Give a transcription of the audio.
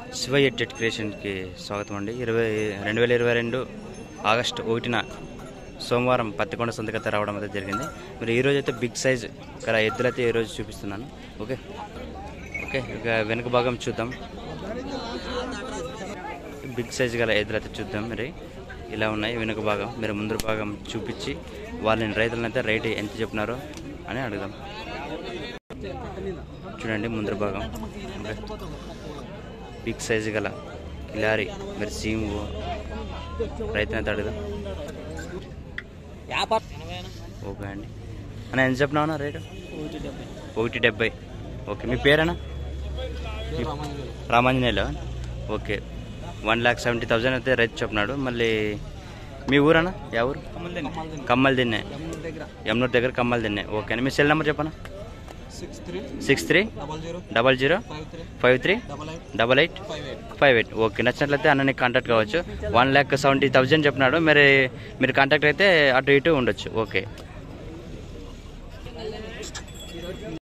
శివ ఎడ్జెట్ క్రియేషన్కి స్వాగతం అండి ఇరవై రెండు వేల ఇరవై రెండు ఆగస్టు ఒకటిన సోమవారం పత్తికొండ సంతకత రావడం అయితే జరిగింది మరి ఈరోజు అయితే బిగ్ సైజ్ గల ఎద్దులైతే ఈరోజు చూపిస్తున్నాను ఓకే ఓకే ఇక వెనుక భాగం చూద్దాం బిగ్ సైజ్ గల ఎద్దులైతే చూద్దాం మరి ఇలా ఉన్నాయి వెనుక భాగం మీరు ముందు భాగం చూపించి వాళ్ళని రైతులనైతే రేట్ ఎంత చెప్పినారో అని అడుగుదాం చూడండి ముందు భాగం ఓకే బిగ్ సైజు గల కిలారి మరి సీము రైతునైతే అడుగుదాం ఓకే అండి అన్న ఎంత చెప్పినావన్నా రేటు ఒకటి డెబ్బై ఓకే మీ పేరేనా Ramanjaneyulu okay one lakh seventy thousand అయితే రైతు చెప్పినాడు మళ్ళీ మీ ఊరన్నా యా ఊరు కమ్మల్ దిన్నే యమునూరు దగ్గర కమ్మల్ దిన్నే ఓకే అండి మీ సెల్ నెంబర్ చెప్పనా six three six three double zero double zero five three five three double eight double eight five eight five eight okay నచ్చినట్లయితే అన్నని కాంటాక్ట్ కావచ్చు వన్ ల్యాక్ సెవెంటీ థౌజండ్ చెప్పినాడు మరి మీరు కాంటాక్ట్ అయితే అటు ఇటు ఉండొచ్చు ఓకే